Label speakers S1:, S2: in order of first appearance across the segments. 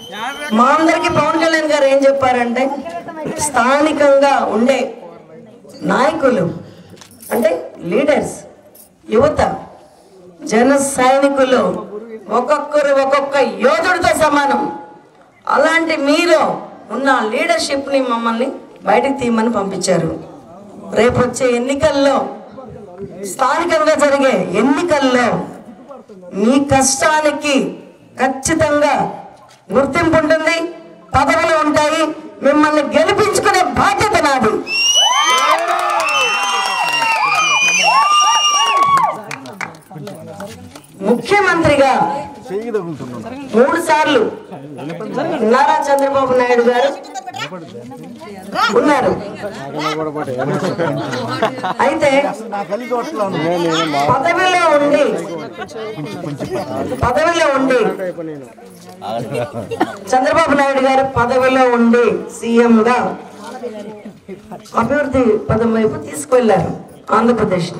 S1: మా అందరికి పవన్ కళ్యాణ్ గారు ఏం చెప్పారంటే స్థానికంగా ఉండే నాయకులు అంటే లీడర్స్ యువత జన సైనికులు ఒక్కొక్కరు ఒక్కొక్క యోధుడితో సమానం అలాంటి మీరు ఉన్న లీడర్షిప్ని మమ్మల్ని బయటికి తీయమని పంపించారు రేపు వచ్చే ఎన్నికల్లో స్థానికంగా జరిగే ఎన్నికల్లో మీ కష్టానికి ఖచ్చితంగా గుర్తింపు ఉంటుంది పదవులు ఉంటాయి మిమ్మల్ని గెలిపించుకునే బాధ్యత నాది ముఖ్యమంత్రిగా మూడు సార్లు నారా చంద్రబాబు నాయుడు గారు ఉన్నారు అయితే పదవిలో ఉండి పదవిలో ఉండి చంద్రబాబు నాయుడు గారు పదవిలో ఉండి సీఎం గా అభివృద్ధి పదం వైపు తీసుకువెళ్లారు ఆంధ్రప్రదేశ్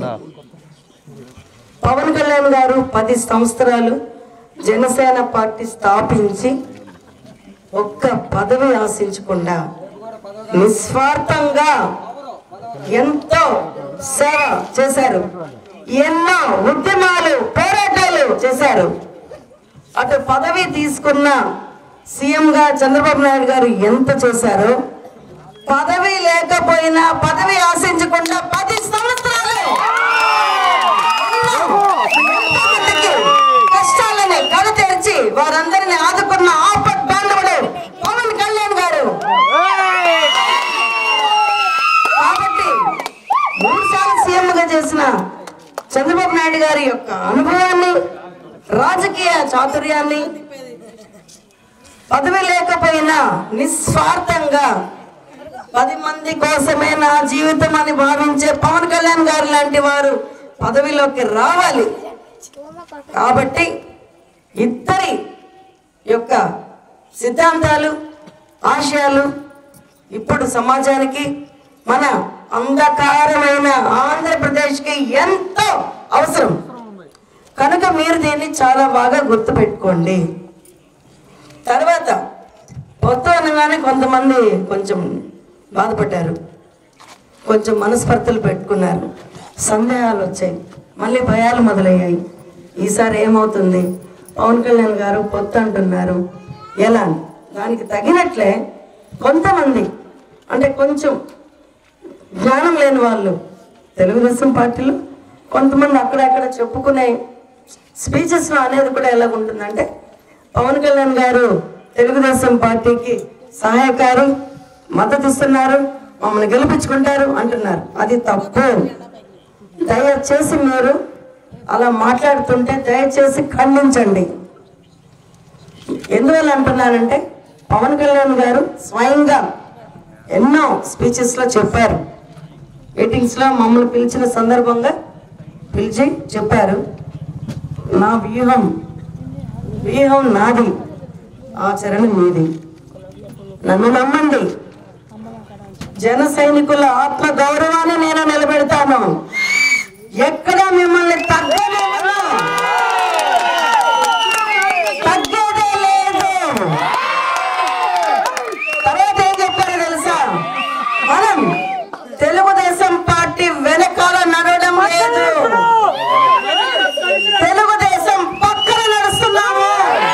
S1: పవన్ కళ్యాణ్ గారు పది సంవత్సరాలు జనసేన పార్టీ స్థాపించి ఒక్క పదవి ఆశించకుండా నిస్వార్థంగా ఎంతో సేవ చేశారు ఎన్నో ఉద్యమాలు పోరాటాలు చేశారు అటు పదవి తీసుకున్న సీఎంగా చంద్రబాబు నాయుడు గారు ఎంత చేశారో పదవి లేకపోయినా పదవి ఆశించకుండా పది సంవత్సరాలు ఎంతోమందికి కష్టాలని కళ్ళు తెరిచి వారందరిని ఆదుకున్న ఆపత్ బాంధవుడు పవన్ కళ్యాణ్ గారు కాబట్టి మూడు సార్లు సీఎంగా చేసిన చంద్రబాబు నాయుడు గారి యొక్క అనుభవాన్ని రాజకీయ చాతుర్యాన్ని పదవి లేకపోయినా నిస్వార్థంగా పది మంది కోసమే నా జీవితం అని భావించే పవన్ కళ్యాణ్ గారు లాంటి వారు పదవిలోకి రావాలి కాబట్టి ఇద్దరి యొక్క సిద్ధాంతాలు ఆశయాలు ఇప్పుడు సమాజానికి మన అంధకారమైన ఆంధ్రప్రదేశ్కి ఎంతో అవసరం కనుక మీరు దీన్ని చాలా బాగా గుర్తుపెట్టుకోండి తర్వాత పొత్తు అనగానే కొంతమంది కొంచెం బాధపడ్డారు కొంచెం మనస్పర్ధలు పెట్టుకున్నారు సందేహాలు వచ్చాయి మళ్ళీ భయాలు మొదలయ్యాయి ఈసారి ఏమవుతుంది పవన్ కళ్యాణ్ గారు పొత్తు అంటున్నారు ఎలా అని? దానికి తగినట్లే కొంతమంది అంటే కొంచెం జ్ఞానం లేని వాళ్ళు తెలుగుదేశం పార్టీలో కొంతమంది అక్కడక్కడ చెప్పుకునే స్పీచెస్లో అనేది కూడా ఎలా ఉంటుందంటే పవన్ కళ్యాణ్ గారు తెలుగుదేశం పార్టీకి సహాయకారు మద్దతు ఇస్తున్నారు మమ్మల్ని గెలిపించుకుంటారు అంటున్నారు అది తప్పు దయచేసి మీరు అలా మాట్లాడుతుంటే దయచేసి ఖండించండి ఎందువల్ల అంటున్నానంటే పవన్ కళ్యాణ్ గారు స్వయంగా ఎన్నో స్పీచెస్ లో చెప్పారు మీటింగ్స్ లో మమ్మల్ని పిలిచిన సందర్భంగా పిలిచి చెప్పారు నా వ్యూహం వ్యూహం నాది ఆచరణ మీది నన్ను నమ్మండి జన సైనికుల ఆత్మ గౌరవాన్ని నేను నిలబెడతాను ఎక్కడ మిమ్మల్ని తగ్గలేదు తగ్గేదే లేదు తర్వాత ఏం చెప్పారో తెలుసా మనం తెలుగుదేశం పార్టీ వెనకాల నడవడం లేదు తెలుగుదేశం పక్కన నడుస్తున్నాము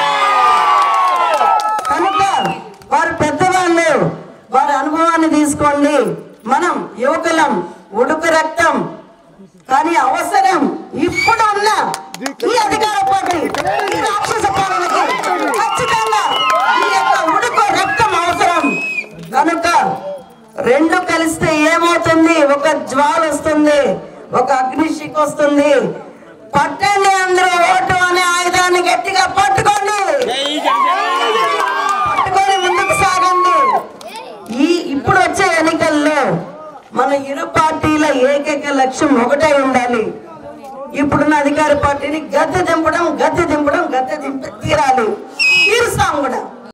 S1: కనుక వారు పెద్దవాళ్ళు వారి అనుభవాన్ని తీసుకోండి మనం యువకులం ఉడుకు రక్తం కానీ అవసరం ఇప్పుడు ఉన్న ఈ అధికార పార్టీ ఈ రాక్షస పాలనకి ఖచ్చితంగా ఈ యొక్క ఉడుకు రక్తం అవసరం కనుక రెండు కలిస్తే ఏమవుతుంది ఒక జ్వాల వస్తుంది ఒక అగ్నిశిక్ వస్తుంది పట్టండి అందరూ ఓటు అనే ఆయుధాన్ని గట్టిగా పట్టుకోండి పట్టుకొని ముందుకు సాగండి ఈ ఇప్పుడు వచ్చే ఎన్నికల్లో మన ఇరు పార్టీల ఏకైక లక్ష్యం ఒకటే ఉండాలి ఇప్పుడున్న అధికార పార్టీని గద్దె దింపడం గద్దె దింపడం గద్దె దింపి తీరాలి తీరుస్తాం కూడా